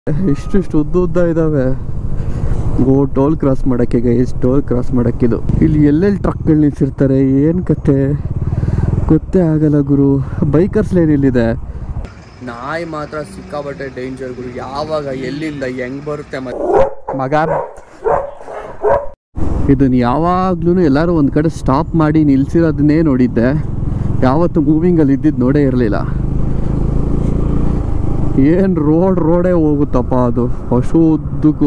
ಇಷ್ಟಿಷ್ಟು ಉದ್ದ ಉದ್ದ ಇದಾವೆ ಓ ಟೋಲ್ ಕ್ರಾಸ್ ಮಾಡಕ್ಕೆ ಗೈಸ್ ಟೋಲ್ ಕ್ರಾಸ್ ಮಾಡಕ್ಕಿದು ಇಲ್ಲಿ ಎಲ್ಲೆಲ್ಲಿ ಟ್ರಕ್ಗಳು ನಿಲ್ಸಿರ್ತಾರೆ ಏನು ಕತೆ ಗೊತ್ತೇ ಆಗಲ್ಲ ಗುರು ಬೈಕರ್ಸ್ ಲೇನ್ ಇಲ್ಲಿದೆ ನಾಯಿ ಮಾತ್ರ ಸಿಕ್ಕಾಬಟ್ಟೆ ಡೇಂಜರ್ ಗುರು ಯಾವಾಗ ಎಲ್ಲಿಂದ ಹೆಂಗ್ ಬರುತ್ತೆ ಮಗ ಇದನ್ನ ಯಾವಾಗ್ಲೂ ಎಲ್ಲರೂ ಒಂದು ಕಡೆ ಸ್ಟಾಪ್ ಮಾಡಿ ನಿಲ್ಸಿರೋದನ್ನೇ ನೋಡಿದ್ದೆ ಯಾವತ್ತು ಮೂವಿಂಗಲ್ಲಿ ಇದ್ದಿದ್ದು ನೋಡೇ ಇರಲಿಲ್ಲ ಏನು ರೋಡ್ ರೋಡೇ ಹೋಗುತ್ತಪ್ಪ ಅದು ಅಷ್ಟು ಉದ್ದಕ್ಕೂ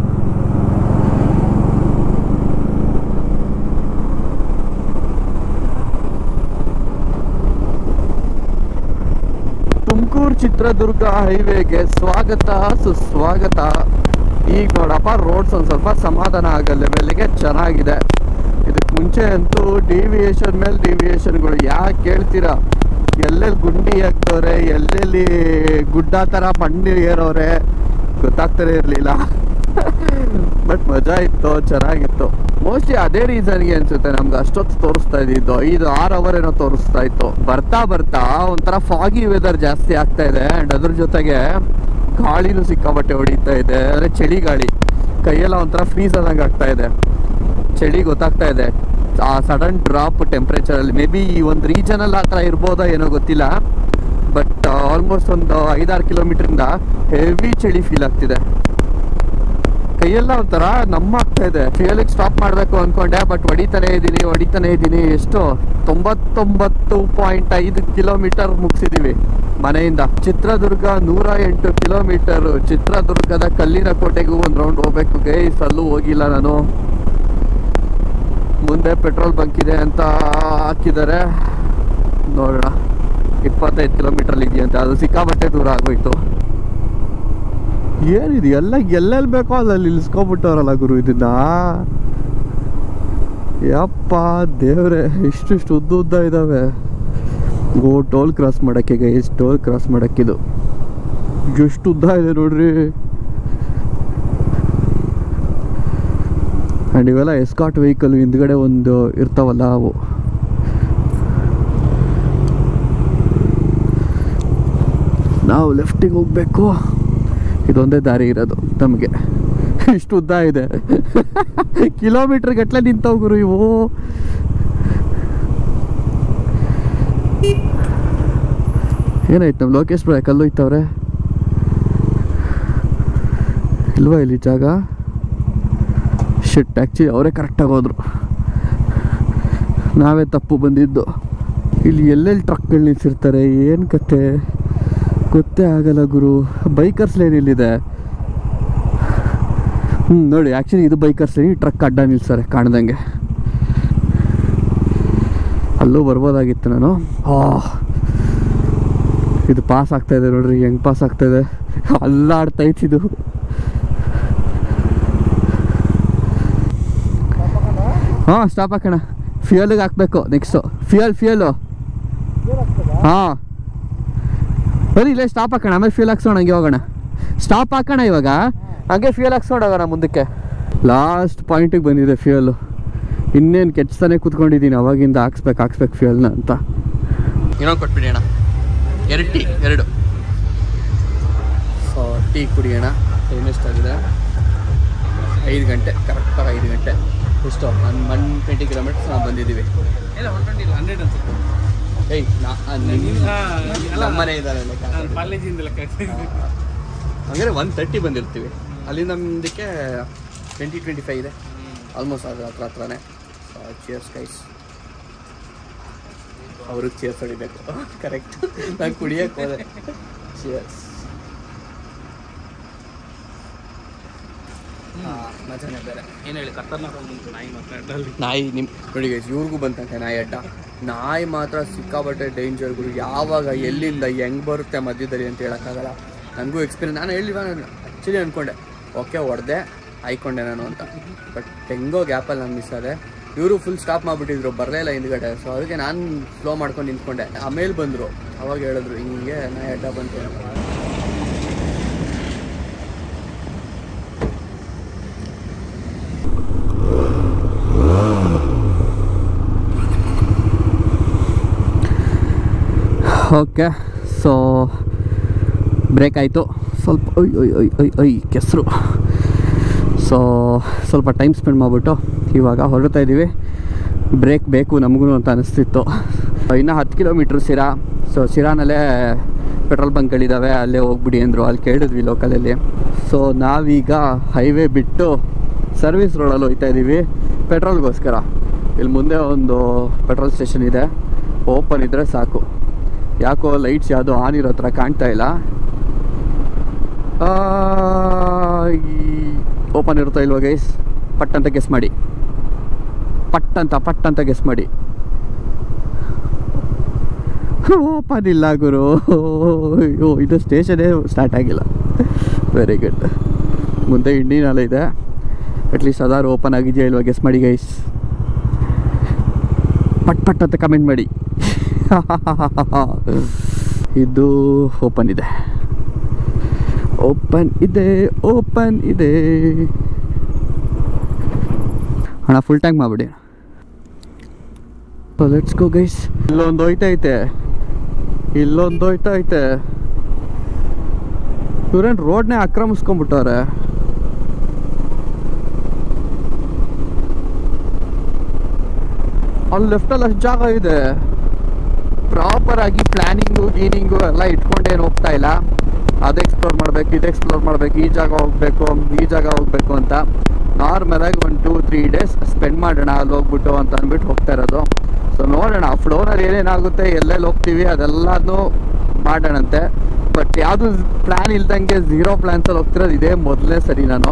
ತುಮಕೂರು ಚಿತ್ರದುರ್ಗ ಹೈವೇಗೆ ಸ್ವಾಗತ ಸುಸ್ವಾಗತ ಈಗ ನೋಡಪ್ಪ ರೋಡ್ಸ್ ಒಂದು ಸ್ವಲ್ಪ ಸಮಾಧಾನ ಆಗೋ ಲೆವೆಲ್ಗೆ ಚೆನ್ನಾಗಿದೆ ಇದಕ್ಕೆ ಮುಂಚೆ ಅಂತೂ ಡಿವಿಯೇಷನ್ ಮೇಲೆ ಡಿವಿಯೇಷನ್ಗಳು ಯಾಕೆ ಕೇಳ್ತೀರಾ ಎಲ್ಲೆಲ್ಲಿ ಗುಂಡಿ ಹಾಕ್ತವ್ರೆ ಎಲ್ಲೆಲ್ಲಿ ಗುಡ್ಡ ಥರ ಮಣ್ಣು ಏರೋರೆ ಗೊತ್ತಾಗ್ತಾನೆ ಇರಲಿಲ್ಲ ಬಟ್ ಮಜಾ ಇತ್ತು ಚೆನ್ನಾಗಿತ್ತು ಮೋಸ್ಟ್ಲಿ ಅದೇ ರೀಸನ್ಗೆ ಅನ್ಸುತ್ತೆ ನಮ್ಗೆ ಅಷ್ಟೊತ್ತು ತೋರಿಸ್ತಾ ಇದ್ದಿದ್ದು ಐದು ಆರು ಅವರ್ ಏನೋ ತೋರಿಸ್ತಾ ಇತ್ತು ಬರ್ತಾ ಬರ್ತಾ ಒಂಥರ ಫಾಗಿ ವೆದರ್ ಜಾಸ್ತಿ ಆಗ್ತಾ ಇದೆ ಅಂಡ್ ಅದ್ರ ಜೊತೆಗೆ ಗಾಳಿನೂ ಸಿಕ್ಕಾಬಟ್ಟೆ ಹೊಡಿತಾ ಇದೆ ಅಂದ್ರೆ ಚಳಿ ಗಾಳಿ ಕೈಯೆಲ್ಲ ಒಂಥರ ಫ್ರೀಸ್ ಆದಂಗೆ ಆಗ್ತಾ ಇದೆ ಚಳಿ ಗೊತ್ತಾಗ್ತಾ ಇದೆ ಆ ಸಡನ್ ಡ್ರಾಪ್ ಟೆಂಪ್ರೇಚರ್ ಅಲ್ಲಿ ಮೇ ಬಿ ಈ ಒಂದು ರೀಜನಲ್ಲಿ ಆ ಥರ ಇರ್ಬೋದಾ ಏನೋ ಗೊತ್ತಿಲ್ಲ ಬಟ್ ಆಲ್ಮೋಸ್ಟ್ ಒಂದು ಐದಾರು ಕಿಲೋಮೀಟ್ರಿಂದ ಹೆವಿ ಚಳಿ ಫೀಲ್ ಆಗ್ತಿದೆ ಕೈಯೆಲ್ಲ ಒಂಥರ ನಮ್ಮ ಆಗ್ತಾ ಇದೆ ಫ್ಯೂಯಲಿಗೆ ಸ್ಟಾಪ್ ಮಾಡಬೇಕು ಅನ್ಕೊಂಡೆ ಬಟ್ ಹೊಡಿತಾನೆ ಇದ್ದೀನಿ ಹೊಡಿತಾನೆ ಇದ್ದೀನಿ ಎಷ್ಟು ತೊಂಬತ್ತೊಂಬತ್ತು ಪಾಯಿಂಟ್ ಐದು ಕಿಲೋಮೀಟರ್ ಮುಗಿಸಿದೀವಿ ಮನೆಯಿಂದ ಚಿತ್ರದುರ್ಗ ನೂರ ಎಂಟು ಕಿಲೋಮೀಟರ್ ಚಿತ್ರದುರ್ಗದ ಕಲ್ಲಿನ ಕೋಟೆಗೂ ಒಂದು ರೌಂಡ್ ಹೋಗ್ಬೇಕು ಗೈಸ್ ಅಲ್ಲೂ ಹೋಗಿಲ್ಲ ನಾನು ಮುಂದೆ ಪೆಟ್ರೋಲ್ ಬಂಕ್ ಇದೆ ಅಂತ ಹಾಕಿದ್ದಾರೆ ನೋಡೋಣ ಇಪ್ಪತ್ತೈದು ಕಿಲೋಮೀಟರ್ ಇದೆಯಂತೆ ಅದು ಸಿಕ್ಕಾಬಟ್ಟೆ ದೂರ ಆಗೋಯ್ತು ಏನಿದು ಎಲ್ಲ ಎಲ್ಲೆಲ್ಲಿ ಬೇಕೋ ಅಲ್ಲಲ್ಲಿ ನಿಲ್ಸ್ಕೊಬಿಟ್ಟವ್ರಲ್ಲ ಗುರು ಇದನ್ನ ಯಪ್ಪ ದೇವ್ರೆ ಇಷ್ಟಿಷ್ಟು ಉದ್ದ ಉದ್ದ ಇದಾವೆ ಓ ಟೋಲ್ ಕ್ರಾಸ್ ಮಾಡಕ್ಕೆ ಗೈಸ್ ಟೋಲ್ ಕ್ರಾಸ್ ಮಾಡಕ್ಕಿದು ಎಷ್ಟು ಉದ್ದ ಇದೆ ನೋಡ್ರಿ ಆ್ಯಂಡ್ ಇವೆಲ್ಲ ಎಸ್ಕಾಟ್ ವೆಹಿಕಲ್ ಹಿಂದ್ಗಡೆ ಒಂದು ಇರ್ತಾವಲ್ಲ ಅವು ನಾವು ಲೆಫ್ಟಿಗೆ ಹೋಗ್ಬೇಕು ಇದೊಂದೇ ದಾರಿ ಇರೋದು ನಮಗೆ ಇಷ್ಟು ಉದ್ದ ಇದೆ ಕಿಲೋಮೀಟರ್ ಗಟ್ಟಲೆ ನಿಂತವು ಗುರು ಇವು ಏನಾಯ್ತು ನಮ್ಮ ಲೋಕೇಶ್ ಬ್ರ ಕಲ್ಲು ಇತ್ತವ್ರೆ ಇಲ್ವಾ ಇಲ್ಲಿ ಜಾಗ ಶಿಟ್ ಆ್ಯಕ್ಚುಲಿ ಅವರೇ ಕರೆಕ್ಟಾಗಿ ಹೋದ್ರು ನಾವೇ ತಪ್ಪು ಬಂದಿದ್ದು ಇಲ್ಲಿ ಎಲ್ಲೆಲ್ಲಿ ಟ್ರಕ್ಗಳು ನಿಲ್ಸಿರ್ತಾರೆ ಏನು ಕತೆ ಗೊತ್ತೇ ಆಗಲ್ಲ ಗುರು ಬೈಕರ್ಸ್ ಲೇನ್ ಇಲ್ಲಿದೆ ಹ್ಞೂ ನೋಡಿ ಆ್ಯಕ್ಚುಲಿ ಇದು ಬೈಕರ್ಸ್ ಲೇನ್ ಟ್ರಕ್ ಅಡ್ಡ ನಿಲ್ಸare ಕಾಣ್ದಂಗೆ ಅಲ್ಲೂ ಬರ್ಬೋದಾಗಿತ್ತು ನಾನು ಆ ಇದು ಪಾಸ್ ಆಗ್ತಾ ಇದೆ ನೋಡ್ರಿ ಹೆಂಗೆ ಪಾಸ್ ಆಗ್ತಾ ಇದೆ ಅಲ್ಲಾಡ್ತೈತಿ ಇದು ಹಾಂ ಸ್ಟಾಪ್ ಹಾಕೋಣ ಫ್ಯೂಯಲ್ಗೆ ಹಾಕ್ಬೇಕು ನೆಕ್ಸ್ಟು ಫ್ಯೂಯಲ್ ಫ್ಯೂಯಲು ಹಾಂ ಬರೀ ಇಲ್ಲೇ ಸ್ಟಾಪ್ ಹಾಕೋಣ ಆಮೇಲೆ ಫ್ಯೂಲ್ ಹಾಕ್ಸೋಣ ಹಂಗೆ ಹೋಗೋಣ ಸ್ಟಾಪ್ ಹಾಕೋಣ ಇವಾಗ ಹಂಗೆ ಫ್ಯೂಲ್ ಹಾಕ್ಸ್ಕೊಂಡು ಹೋಗೋಣ ಮುಂದಕ್ಕೆ ಲಾಸ್ಟ್ ಪಾಯಿಂಟಿಗೆ ಬಂದಿದೆ ಫ್ಯೂಯಲು ಇನ್ನೇನು ಕೆಚ್ತಾನೆ ಕೂತ್ಕೊಂಡಿದ್ದೀನಿ ಅವಾಗಿಂದ ಹಾಕ್ಸ್ಬೇಕು ಹಾಕ್ಸ್ಬೇಕು ಫ್ಯೂಯಲ್ನ ಅಂತ ಇನ್ನೊಂದು ಕೊಟ್ಬಿಡಿ ಅಣ್ಣ ಎರಡು ಟೀ ಎರಡು ಸೊ ಟೀ ಕುಡಿಯೋಣ ಟೈಮ್ ಎಷ್ಟಾಗಿದೆ ಐದು ಗಂಟೆ ಕರೆಕ್ಟಾಗಿ ಐದು ಗಂಟೆ ಎಷ್ಟು ಒನ್ ಒನ್ ಟ್ವೆಂಟಿ ಕಿಲೋಮೀಟರ್ಸ್ ನಾವು ಬಂದಿದ್ದೀವಿ ಇಲ್ಲ ಒನ್ ಟ್ವೆಂಟಿ ಇಲ್ಲ ಹಂಡ್ರೆಡ್ ಅನ್ಸುತ್ತೆ ಏಯ್ ನಾ ನಮ್ಮನೆ ಇದ್ದಾರೆ ನಾನು ಕಾಲೇಜಿಂದ ಲೆಕ್ಕ ಹಾಕ್ತಿದ್ದೆ. ಹಂಗಾರೆ ಒನ್ ತರ್ಟಿ ಬಂದಿರ್ತೀವಿ ಅಲ್ಲಿಂದ ಮುಂದಕ್ಕೆ ಟ್ವೆಂಟಿ ಟ್ವೆಂಟಿ ಫೈವ್ ಇದೆ ಆಲ್ಮೋಸ್ಟ್ ಅದ್ರ ಹತ್ರ ಹತ್ರನೇ ಚಿಯರ್ಸ್ ಕೈಸ್ ಅವ್ರಿಗೆ ಚಿಯರ್ಸ್ ಹೊಡಿಬೇಕು ಕರೆಕ್ಟ್ ನಾನು ಕುಡಿಯಕ್ಕೆ ಹೋದೆ ಚಿಯರ್ಸ್ ಮಜಾನೇ ಬೇರೆ ಏನ್ ಹೇಳಿ ಖತರ್ನಾಕ್ ಬಂತು ನಾಯಿ ಮಾತಾಡಲ್ಲಿ ನಾಯಿ ನಿಮ್ ನೋಡಿ guys, ಇವ್ರಿಗೂ ಬಂತಂತೆ ನಾಯಿ ಅಡ್ಡ ನಾಯಿ ಮಾತ್ರ ಸಿಕ್ಕಾಬಟ್ಟೆ ಡೇಂಜರ್ಗಳು ಯಾವಾಗ ಎಲ್ಲಿಂದ ಹೆಂಗ್ ಬರುತ್ತೆ ಮಧ್ಯದಲ್ಲಿ ಅಂತ ಹೇಳೋಕ್ಕಾಗಲ್ಲ ನನಗೂ ಎಕ್ಸ್ಪೀರಿಯನ್ಸ್ ನಾನು ಹೇಳಿವ ನಾನು ಆ್ಯಕ್ಚುಲಿ ಅಂದ್ಕೊಂಡೆ ಓಕೆ ಹೊಡೆದೆ ಆಯ್ಕೊಂಡೆ ನಾನು ಅಂತ ಬಟ್ ಹೆಂಗೋ ಗ್ಯಾಪಲ್ಲಿ ನಾನು ಮಿಸ್ ಆದೆ ಇವರು ಫುಲ್ ಸ್ಟಾಪ್ ಮಾಡಿಬಿಟ್ಟಿದ್ರು ಬರಲೇ ಇಲ್ಲ ಹಿಂದ್ಗಡೆ ಸೊ ಅದಕ್ಕೆ ನಾನು ಸ್ಲೋ ಮಾಡ್ಕೊಂಡು ನಿಂತ್ಕೊಂಡೆ ಆಮೇಲೆ ಬಂದರು ಅವಾಗ ಹೇಳಿದ್ರು ಹಿಂಗೆ ನಾಯಿ ಅಡ್ಡ ಬಂತು ಅಂತ ಓಕೆ ಸೊ ಬ್ರೇಕ್ ಆಯಿತು ಸ್ವಲ್ಪ ಒಯ್ ಒಯ್ ಒಯ್ ಒಯ್ ಒಯ್ ಕೆಸರು ಸೊ ಸ್ವಲ್ಪ ಟೈಮ್ ಸ್ಪೆಂಡ್ ಮಾಡಿಬಿಟ್ಟು ಇವಾಗ ಹೊರಡ್ತಾ ಇದ್ದೀವಿ ಬ್ರೇಕ್ ಬೇಕು ನಮಗೂ ಅಂತ ಅನಿಸ್ತಿತ್ತು ಇನ್ನು ಹತ್ತು ಕಿಲೋಮೀಟ್ರ್ ಸಿರಾ ಸೊ ಸಿರಾನಲ್ಲೇ ಪೆಟ್ರೋಲ್ ಬಂಕ್ಗಳಿದ್ದಾವೆ ಅಲ್ಲೇ ಹೋಗ್ಬಿಡಿ ಅಂದರು ಅಲ್ಲಿ ಕೇಳಿದ್ವಿ ಲೋಕಲಲ್ಲಿ ಸೊ ನಾವೀಗ ಹೈವೇ ಬಿಟ್ಟು ಸರ್ವಿಸ್ ರೋಡಲ್ಲಿ ಹೋಗ್ತಾ ಇದ್ದೀವಿ ಪೆಟ್ರೋಲ್ಗೋಸ್ಕರ ಇಲ್ಲಿ ಮುಂದೆ ಒಂದು ಪೆಟ್ರೋಲ್ ಸ್ಟೇಷನ್ ಇದೆ ಓಪನ್ ಇದ್ದರೆ ಸಾಕು ಯಾಕೋ ಲೈಟ್ಸ್ ಯಾವುದು ಆನ್ ಇರೋ ಥರ ಕಾಣ್ತಾ ಇಲ್ಲ ಓಪನ್ ಇರುತ್ತೋ ಇಲ್ವಾ ಗೈಸ್ ಪಟ್ ಅಂತ ಗೆಸ್ ಮಾಡಿ ಪಟ್ ಅಂತ ಪಟ್ ಅಂತ ಗೆಸ್ ಮಾಡಿ ಓಪನ್ ಇಲ್ಲ ಗುರು ಅಯ್ಯೋ ಇದು ಸ್ಟೇಷನೇ ಸ್ಟಾರ್ಟ್ ಆಗಿಲ್ಲ ವೆರಿ ಗುಡ್ ಮುಂದೆ ಇಂಡಿಯನ್ ಇದೆ ಅಟ್ಲೀಸ್ಟ್ ಅದಾರು ಓಪನ್ ಆಗಿದೆಯಾ ಇಲ್ವಾ ಗೆಸ್ ಮಾಡಿ ಗೈಸ್ ಪಟ್ ಪಟ್ ಅಂತ ಕಮೆಂಟ್ ಮಾಡಿ ಇದು ಓಪನ್ ಇದೆ ಓಪನ್ ಇದೆ ಓಪನ್ ಇದೆ ಹಣ ಫುಲ್ ಟ್ಯಾಂಕ್ ಮಾಡ್ಬಿಡಿ ಲೆಟ್ಸ್ ಗೋ ಗೈಸ್ ಇಲ್ಲೊಂದು ಹೋಯ್ತೈತೆ ಇಲ್ಲೊಂದು ಹೋಯ್ತೈತೆ ಇವ್ರೇನು ರೋಡ್ನೇ ಆಕ್ರಮಿಸ್ಕೊಂಡ್ಬಿಟ್ಟವ್ರೆ ಅಲ್ಲಿ ಲೆಫ್ಟಲ್ಲಿ ಅಷ್ಟು ಜಾಗ ಇದೆ ಪ್ರಾಪರ್ ಆಗಿ ಪ್ಲಾನಿಂಗು ಗೀನಿಂಗು ಎಲ್ಲ ಇಟ್ಕೊಂಡೇನು ಹೋಗ್ತಾ ಇಲ್ಲ ಅದು ಎಕ್ಸ್ಪ್ಲೋರ್ ಮಾಡಬೇಕು ಇದು ಎಕ್ಸ್ಪ್ಲೋರ್ ಮಾಡಬೇಕು ಈ ಜಾಗ ಹೋಗಬೇಕು ಈ ಜಾಗ ಹೋಗಬೇಕು ಅಂತ ನಾರ್ಮಲಾಗಿ ಒಂದು ಟೂ ತ್ರೀ ಡೇಸ್ ಸ್ಪೆಂಡ್ ಮಾಡೋಣ ಅಲ್ಲಿ ಹೋಗ್ಬಿಟ್ಟು ಅಂತ ಅಂದ್ಬಿಟ್ಟು ಹೋಗ್ತಾ ಇರೋದು ಸೊ ನೋಡೋಣ ಫ್ಲೋನಲ್ಲಿ ಏನೇನಾಗುತ್ತೆ ಎಲ್ಲೆಲ್ಲಿ ಹೋಗ್ತೀವಿ ಅದೆಲ್ಲನೂ ಮಾಡೋಣಂತೆ ಬಟ್ ಯಾವುದು ಪ್ಲ್ಯಾನ್ ಇಲ್ದಂಗೆ ಝೀರೋ ಪ್ಲ್ಯಾನ್ಸಲ್ಲಿ ಹೋಗ್ತಿರೋದು ಇದೇ ಮೊದಲನೇ ಸರಿ ನಾನು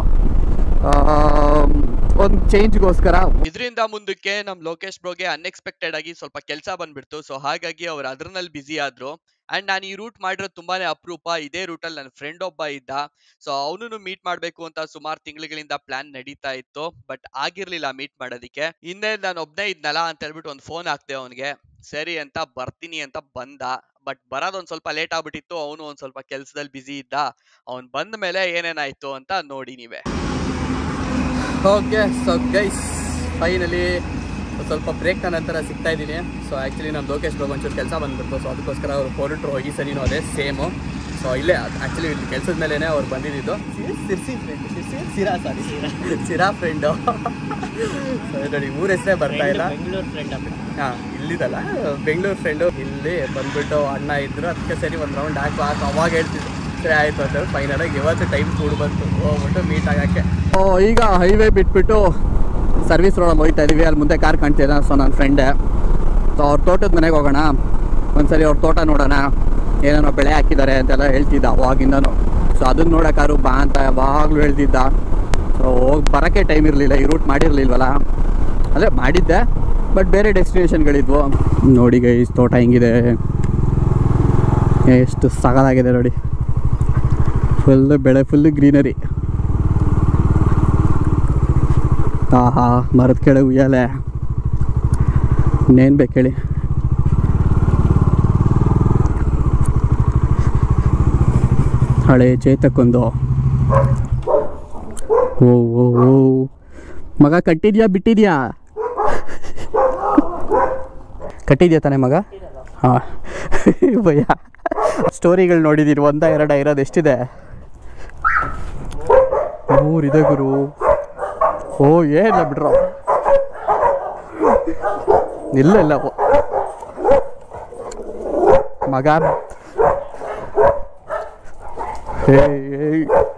ಒಂದು ಚೇಂಜ್ಗೋಸ್ಕರ ಇದರಿಂದ ಮುಂದಕ್ಕೆ ನಮ್ ಲೋಕೇಶ್ ಬ್ರೋಗೆ ಅನ್ಎಕ್ಸ್ಪೆಕ್ಟೆಡ್ ಆಗಿ ಸ್ವಲ್ಪ ಕೆಲಸ ಬಂದ್ಬಿಡ್ತು ಸೊ ಹಾಗಾಗಿ ಅವ್ರು ಅದ್ರಲ್ಲಿ ಬಿಸಿ ಆದ್ರು ಅಂಡ್ ನಾನು ಈ ರೂಟ್ ಮಾಡಿರೋದು ತುಂಬಾನೇ ಅಪರೂಪ ಇದೇ ರೂಟಲ್ಲಿ ನನ್ನ ಫ್ರೆಂಡ್ ಒಬ್ಬ ಇದ್ದ ಸೊ ಅವನು ಮೀಟ್ ಮಾಡ್ಬೇಕು ಅಂತ ಸುಮಾರು ತಿಂಗಳುಗಳಿಂದ ಪ್ಲಾನ್ ನಡೀತಾ ಇತ್ತು ಬಟ್ ಆಗಿರ್ಲಿಲ್ಲ ಮೀಟ್ ಮಾಡೋದಕ್ಕೆ ಹಿಂದೆ ನಾನು ಒಬ್ನೇ ಇದ್ನಲ್ಲ ಅಂತ ಹೇಳ್ಬಿಟ್ಟು ಒಂದು ಫೋನ್ ಹಾಕ್ದೆ ಅವನಿಗೆ ಸರಿ ಅಂತ ಬರ್ತೀನಿ ಅಂತ ಬಂದ ಬಟ್ ಬರೋದು ಒಂದ್ ಸ್ವಲ್ಪ ಲೇಟ್ ಆಗ್ಬಿಟ್ಟಿತ್ತು ಅವನು ಒಂದ್ ಸ್ವಲ್ಪ ಕೆಲ್ಸದಲ್ಲಿ ಬಿಸಿ ಇದ್ದ ಅವ್ನ್ ಬಂದ ಮೇಲೆ ಏನೇನಾಯ್ತು ಅಂತ ನೋಡಿ ನೀವೇ ಓಕೆ ಸೊ ಗೈಸ್ ಫೈನಲಿ ಸ್ವಲ್ಪ ಬ್ರೇಕ್ನ ನಂತರ ಸಿಗ್ತಾ ಇದ್ದೀನಿ ಸೊ ಆ್ಯಕ್ಚುಲಿ ನಮ್ಮ ಲೋಕೇಶ್ ಬಾಬು ಒಂಚೂರು ಕೆಲಸ ಬಂದ್ಬಿಡ್ತು ಸೊ ಅದಕ್ಕೋಸ್ಕರ ಅವರು ಹೊರಟರು ಈ ಸರಿನೂ ಅದೇ ಸೇಮು ಸೊ ಇಲ್ಲೇ ಆ್ಯಕ್ಚುಲಿ ಇಲ್ಲಿ ಕೆಲಸದ ಮೇಲೇ ಅವ್ರು ಬಂದಿದ್ದು Sirsi friend Sirsi Sira sorry Sira friend ನೋಡಿ ಊರ ಹೆಸರೇ ಬರ್ತಾ ಇಲ್ಲ ಬೆಂಗಳೂರು ಫ್ರೆಂಡ್ ಹಾಂ ಇಲ್ಲಿದಲ್ಲ ಬೆಂಗಳೂರು ಫ್ರೆಂಡು ಇಲ್ಲಿ ಬಂದ್ಬಿಟ್ಟು ಅಣ್ಣ ಇದ್ರು ಅದಕ್ಕೆ ಸರಿ ಒಂದು ರೌಂಡ್ ಹಾಕು ಹಾಕು ಅವಾಗ ಹೇಳ್ತಿದ್ರು ಸರಿ ಆಯಿತು ಅಂತ ಹೇಳಿ ಫೈನಲ್ ಆಗಿ ಇವತ್ತು ಟೈಮ್ ಕೂಡ ಬಂತು ಹೋಗ್ಬಿಟ್ಟು ಮೀಟ್ ಆಗಕ್ಕೆ ಓ ಈಗ ಹೈವೇ ಬಿಟ್ಬಿಟ್ಟು ಸರ್ವಿಸ್ ರೋಡಲ್ಲಿ ಹೋಗ್ತಾ ಇದೀವಿ ಅಲ್ಲಿ ಮುಂದೆ ಕಾರ್ ಕಾಣ್ತಿದೆ ಸೊ ನನ್ನ ಫ್ರೆಂಡೆ ಸೊ ಅವ್ರ ತೋಟದ ಮನೆಗೆ ಹೋಗೋಣ ಒಂದ್ಸರಿ ಅವ್ರ ತೋಟ ನೋಡೋಣ ಏನೇನೋ ಬೆಳೆ ಹಾಕಿದ್ದಾರೆ ಅಂತೆಲ್ಲ ಹೇಳ್ತಿದ್ದ ಅವಾಗಿಂದನು ಸೊ ಅದನ್ನ ನೋಡೋಕ್ಕಾರು ಬಾ ಅಂತ ಯಾವಾಗಲೂ ಹೇಳ್ತಿದ್ದ ಸೊ ಹೋಗಿ ಬರೋಕ್ಕೆ ಟೈಮ್ ಇರಲಿಲ್ಲ ಈ ರೂಟ್ ಮಾಡಿರಲಿಲ್ವಲ್ಲ ಅಂದರೆ ಮಾಡಿದ್ದೆ ಬಟ್ ಬೇರೆ ಡೆಸ್ಟಿನೇಷನ್ಗಳಿದ್ವು ನೋಡಿ ಗೈಸ್ ತೋಟ ಹಿಂಗಿದೆ ಎಷ್ಟು ಸಗದಾಗಿದೆ ನೋಡಿ ಫುಲ್ ಬೆಳೆ ಫುಲ್ ಗ್ರೀನರಿ ಆಹಾ ಮರದ ಕೆಳಗೆ ಉಯ್ಯಾಲೆ ಇನ್ನೇನು ಬೇಕು ಹೇಳಿ ಹಳೆ ಚೇತಕ್ಕೊಂದು ಓ ಓ ಓ ಮಗ ಕಟ್ಟಿದ್ಯಾ ಬಿಟ್ಟಿದ್ಯಾ ಕಟ್ಟಿದ್ಯಾ ತಾನೇ ಮಗ ಹಾಂ ಭಯ ಸ್ಟೋರಿಗಳು ನೋಡಿದ್ದೀರಿ ಒಂದ ಎರಡ ಇರೋದು ಎಷ್ಟಿದೆ ಮೂರಿದೆ ಗುರು ಓ ಏನಿಲ್ಲ ಬಿಡ್ರೋ ಇಲ್ಲ ಇಲ್ಲ ಓ. ಮಗ ಏಯ್ ಏಯ್